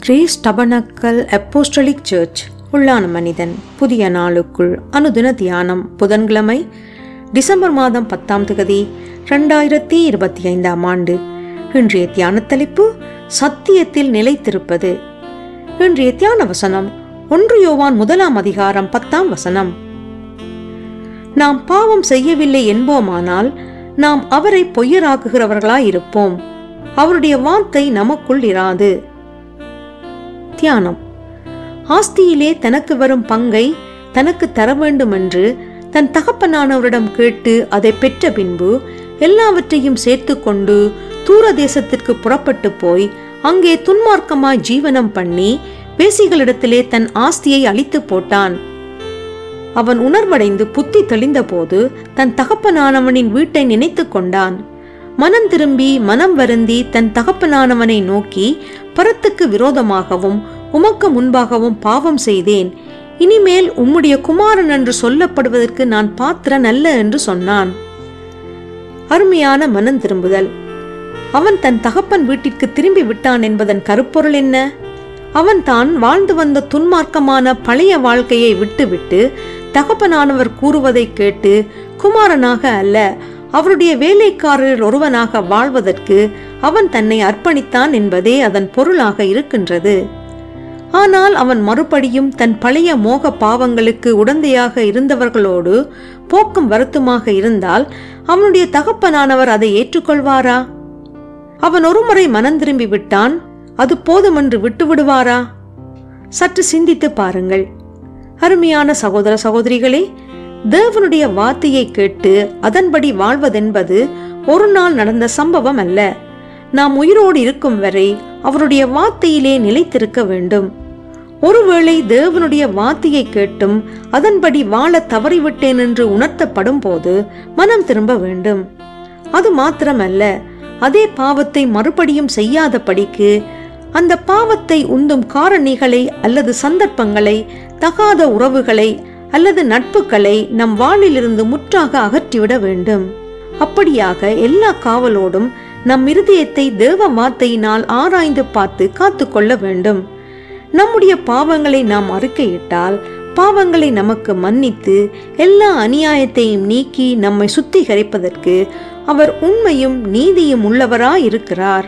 grace tabernacle apostolic search உள்ளான மனிதன் புதிய நாளுக்குள் அனுதின தியானம் புதன்கிழமை டிசம்பர் மாதம் பத்தாம் தேதி ரெண்டாயிரத்தி இருபத்தி ஐந்தாம் ஆண்டு இன்றைய தியான தலைப்பு சத்தியத்தில் நிலைத்திருப்பது இன்றைய தியான வசனம் ஒன்று யோவான் முதலாம் அதிகாரம் பத்தாம் வசனம் நாம் பாவம் செய்யவில்லை என்போமானால் நாம் அவரை பொய்யராக்குகிறவர்களாயிருப்போம் அவருடைய வார்த்தை நமக்குள் இராது தியானம் ஆஸ்தியிலே தனக்கு வரும் பங்கை தனக்கு தர வேண்டுமென்று தன் தகப்பனானவரிடம் கேட்டு அதை பெற்ற பின்பு எல்லாவற்றையும் சேர்த்து கொண்டு தூர தேசத்திற்கு புறப்பட்டு போய் அங்கே துன்மார்க்கமாய் ஜீவனம் பண்ணி வேசிகளிடத்திலே தன் ஆஸ்தியை அழித்து போட்டான் அவன் உணர்வடைந்து புத்தி தெளிந்தபோது தன் தகப்பனானவனின் வீட்டை நினைத்து கொண்டான் மனம் திரும்பி மனம் வருந்தி தன் தகப்பனானவனை நோக்கி பரத்துக்கு விரோதமாகவும் உமக்கு முன்பாகவும் பாவம் செய்தேன் இனிமேல் உம்முடைய குமாரன் என்று சொல்லப்படுவதற்கு நான் பாத்திரன் அல்ல என்று சொன்னான் அருமையான மனம் திரும்புதல் அவன் தன் தகப்பன் வீட்டிற்கு திரும்பி விட்டான் என்பதன் கருப்பொருள் என்ன அவன் தான் வாழ்ந்து வந்த துன்மார்க்கமான பழைய வாழ்க்கையை விட்டுவிட்டு தகப்பனானவர் கூறுவதை கேட்டு குமாரனாக அல்ல அவருடைய வேலைக்காரரில் ஒருவனாக வாழ்வதற்கு அவன் தன்னை அர்ப்பணித்தான் என்பதே அதன் பொருளாக இருக்கின்றது ஆனால் அவன் மறுபடியும் தன் பழைய மோக பாவங்களுக்கு உடந்தையாக இருந்தவர்களோடு போக்கும் வருத்தமாக இருந்தால் அவனுடைய தகப்பனானவர் அதை ஏற்றுக்கொள்வாரா அவன் ஒருமுறை மனம் திரும்பி விட்டான் அது போதுமென்று விட்டு விடுவாரா சற்று சிந்தித்து பாருங்கள் அருமையான சகோதர சகோதரிகளே தேவனுடைய வார்த்தையை கேட்டு அதன்படி வாழ்வதென்பது ஒரு நாள் நடந்த சம்பவம் அல்ல நாம் உயிரோடு இருக்கும் வரை அவருடைய வார்த்தையிலே நிலைத்திருக்க வேண்டும் ஒருவேளை தேவனுடைய வார்த்தையை கேட்டும் அதன்படி வாழ தவறிவிட்டேன் என்று உணர்த்தப்படும் போது மனம் திரும்ப வேண்டும் அது மாத்திரமல்ல அதே பாவத்தை மறுபடியும் செய்யாதபடிக்கு அந்த பாவத்தை உந்தும் காரணிகளை அல்லது சந்தர்ப்பங்களை தகாத உறவுகளை அல்லது நட்புகளை நம் வாழ்விலிருந்து முற்றாக அகற்றிவிட வேண்டும் அப்படியாக எல்லா காவலோடும் நம் இருதயத்தை தேவ வார்த்தையினால் ஆராய்ந்து பார்த்து காத்துக்கொள்ள வேண்டும் நம்முடைய பாவங்களை நாம் அறிக்கையிட்டால் பாவங்களை நமக்கு மன்னித்து எல்லா அநியாயத்தையும் நீக்கி நம்மை சுத்திகரிப்பதற்கு அவர் உண்மையும் நீதியும் உள்ளவராயிருக்கிறார்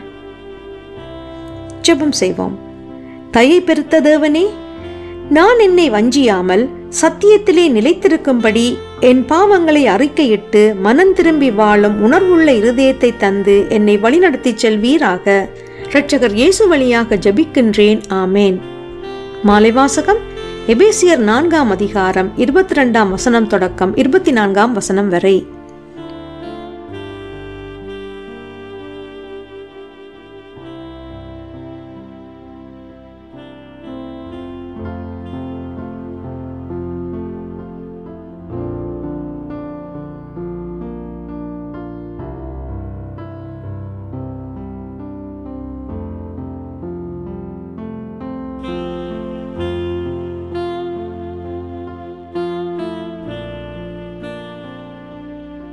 ஜெபம் செய்வோம் தயை பெருத்த தேவனே நான் என்னை வஞ்சியாமல் சத்தியத்திலே நிலைத்திருக்கும்படி என் பாவங்களை அறிக்கையிட்டு மனம் திரும்பி வாழும் உணர்வுள்ள இருதயத்தை தந்து என்னை வழிநடத்தி செல்வீராக இரட்சகர் இயேசு வழியாக ஜபிக்கின்றேன் ஆமேன் மாலைவாசகம் எபேசியர் நான்காம் அதிகாரம் இருபத்தி ரெண்டாம் வசனம் தொடக்கம் இருபத்தி நான்காம் வசனம் வரை